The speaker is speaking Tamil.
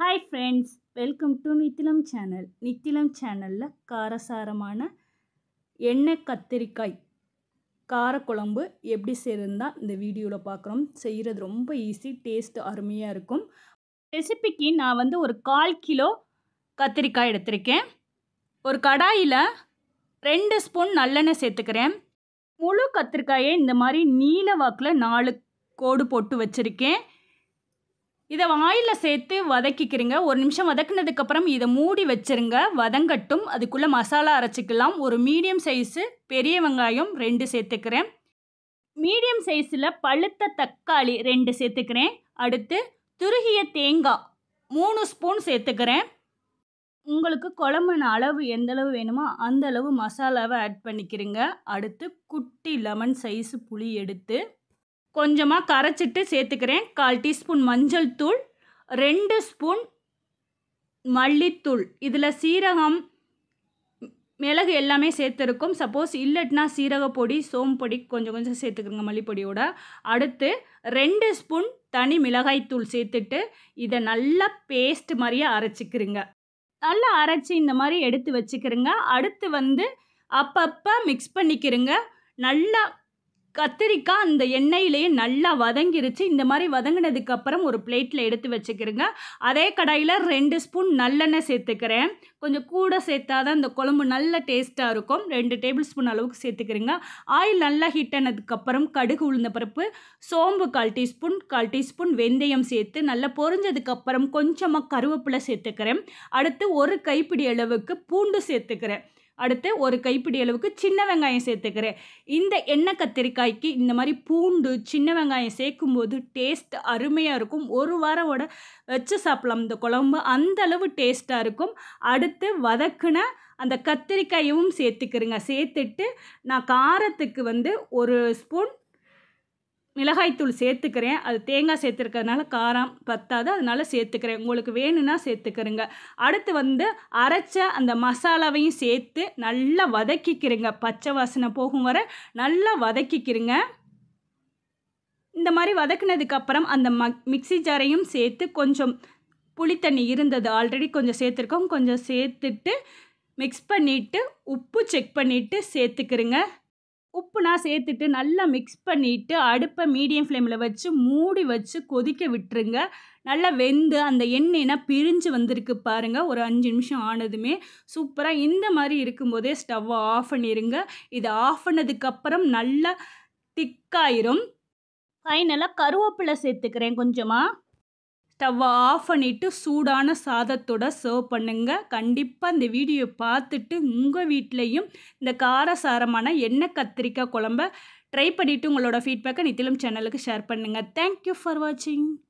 hi friends welcome to Nithilam channel Nithilam சேனலில் காரசாரமான எண்ணெய் கத்திரிக்காய் காரக்குழம்பு எப்படி செய்கிறதுன்னு இந்த வீடியோவில் பார்க்குறோம் செய்கிறது ரொம்ப ஈஸி டேஸ்ட் அருமையாக இருக்கும் ரெசிபிக்கு நான் வந்து ஒரு கால் கிலோ கத்திரிக்காய் எடுத்திருக்கேன் ஒரு கடாயில் ரெண்டு ஸ்பூன் நல்லெண்ணெய் சேர்த்துக்கிறேன் முழு கத்திரிக்காயை இந்த மாதிரி நீல வாக்கில் நாலு கோடு போட்டு வச்சுருக்கேன் இதை வாயில் சேர்த்து வதக்கிக்கிறீங்க ஒரு நிமிஷம் வதக்குனதுக்கப்புறம் இதை மூடி வச்சிருங்க வதங்கட்டும் அதுக்குள்ளே மசாலா அரைச்சிக்கலாம் ஒரு மீடியம் சைஸு பெரிய வெங்காயம் ரெண்டு சேர்த்துக்கிறேன் மீடியம் சைஸில் பழுத்த தக்காளி ரெண்டு சேர்த்துக்கிறேன் அடுத்து துருகிய தேங்காய் மூணு ஸ்பூன் சேர்த்துக்கிறேன் உங்களுக்கு குழம்புன அளவு எந்த அளவு வேணுமோ அந்த அளவு மசாலாவை ஆட் பண்ணிக்கிறீங்க அடுத்து குட்டி லெமன் சைஸு புளி எடுத்து கொஞ்சமாக கரைச்சிட்டு சேர்த்துக்கிறேன் கால் டீஸ்பூன் மஞ்சள் தூள் ரெண்டு ஸ்பூன் மல்லித்தூள் இதில் சீரகம் மிளகு எல்லாமே சேர்த்துருக்கும் சப்போஸ் இல்லட்னா சீரக பொடி சோம்பு பொடி கொஞ்சம் கொஞ்சம் சேர்த்துக்கிறோங்க மல்லிப்பொடியோட அடுத்து ரெண்டு ஸ்பூன் தனி மிளகாய்த்தூள் சேர்த்துட்டு இதை நல்லா பேஸ்ட் மாதிரியே அரைச்சிக்கிறீங்க நல்லா அரைச்சி இந்த மாதிரி எடுத்து வச்சுக்கிறேங்க அடுத்து வந்து அப்பப்போ மிக்ஸ் பண்ணிக்கிறேங்க நல்லா கத்திரிக்காய் அந்த எண்ணெயிலேயே நல்லா வதங்கிருச்சு இந்த மாதிரி வதங்கினதுக்கப்புறம் ஒரு பிளேட்டில் எடுத்து வச்சுக்கிறேங்க அதே கடாயில் ரெண்டு ஸ்பூன் நல்லெண்ணெய் சேர்த்துக்கிறேன் கொஞ்சம் கூட சேர்த்தாதான் இந்த குழம்பு நல்ல டேஸ்ட்டாக இருக்கும் ரெண்டு டேபிள் ஸ்பூன் அளவுக்கு சேர்த்துக்கிறேங்க ஆயில் நல்லா ஹீட் ஆனதுக்கப்புறம் கடுகு உளுந்த பருப்பு சோம்பு கால் டீஸ்பூன் கால் டீஸ்பூன் வெந்தயம் சேர்த்து நல்லா பொரிஞ்சதுக்கப்புறம் கொஞ்சமாக கருவேப்பிலை சேர்த்துக்கிறேன் அடுத்து ஒரு கைப்பிடி அளவுக்கு பூண்டு சேர்த்துக்கிறேன் அடுத்து ஒரு கைப்பிடி அளவுக்கு சின்ன வெங்காயம் சேர்த்துக்கிறேன் இந்த எண்ணெய் கத்திரிக்காய்க்கு இந்த மாதிரி பூண்டு சின்ன வெங்காயம் சேர்க்கும்போது டேஸ்ட் அருமையாக இருக்கும் ஒரு வாரோட வச்சு சாப்பிடலாம் இந்த குழம்பு அந்த அளவு டேஸ்ட்டாக இருக்கும் அடுத்து வதக்குன அந்த கத்திரிக்காயும் சேர்த்துக்கிறேங்க சேர்த்துட்டு நான் காரத்துக்கு வந்து ஒரு ஸ்பூன் மிளகாய்த்தூள் சேர்த்துக்கிறேன் அது தேங்காய் சேர்த்துருக்கிறதுனால காரம் பத்தாது அதனால சேர்த்துக்கிறேன் உங்களுக்கு வேணும்னா சேர்த்துக்கிறேங்க அடுத்து வந்து அரைச்ச அந்த மசாலாவையும் சேர்த்து நல்லா வதக்கிக்கிறேங்க பச்சை வாசனை போகும் வர நல்லா வதக்கிக்கிறேங்க இந்த மாதிரி வதக்குனதுக்கப்புறம் அந்த ம மிக்சி ஜாரையும் சேர்த்து கொஞ்சம் புளித்தண்ணி இருந்தது ஆல்ரெடி கொஞ்சம் சேர்த்துருக்கோம் கொஞ்சம் சேர்த்துட்டு மிக்ஸ் பண்ணிவிட்டு உப்பு செக் பண்ணிவிட்டு சேர்த்துக்கிறேங்க உப்பு நான் சேர்த்துட்டு நல்லா மிக்ஸ் பண்ணிவிட்டு அடுப்பை மீடியம் ஃப்ளேமில் வச்சு மூடி வச்சு கொதிக்க விட்டுருங்க நல்லா வெந்து அந்த எண்ணெய்னா பிரிஞ்சு வந்திருக்கு பாருங்கள் ஒரு அஞ்சு நிமிஷம் ஆனதுமே சூப்பராக இந்த மாதிரி இருக்கும்போதே ஸ்டவ்வை ஆஃப் பண்ணிடுங்க இதை ஆஃப் பண்ணதுக்கப்புறம் நல்லா திக்காயிரும் ஃபைனலாக கருவேப்பிலை சேர்த்துக்கிறேன் கொஞ்சமாக ஸ்டவ்வை ஆஃப் பண்ணிவிட்டு சூடான சாதத்தோட சர்வ் பண்ணுங்கள் கண்டிப்பாக இந்த வீடியோ பார்த்துட்டு உங்கள் வீட்லேயும் இந்த காரசாரமான எண்ணெய் கத்திரிக்காய் குழம்ப ட்ரை பண்ணிவிட்டு உங்களோட ஃபீட்பேக்கை நித்திலம் சேனலுக்கு ஷேர் பண்ணுங்கள் தேங்க்யூ ஃபார் வாட்சிங்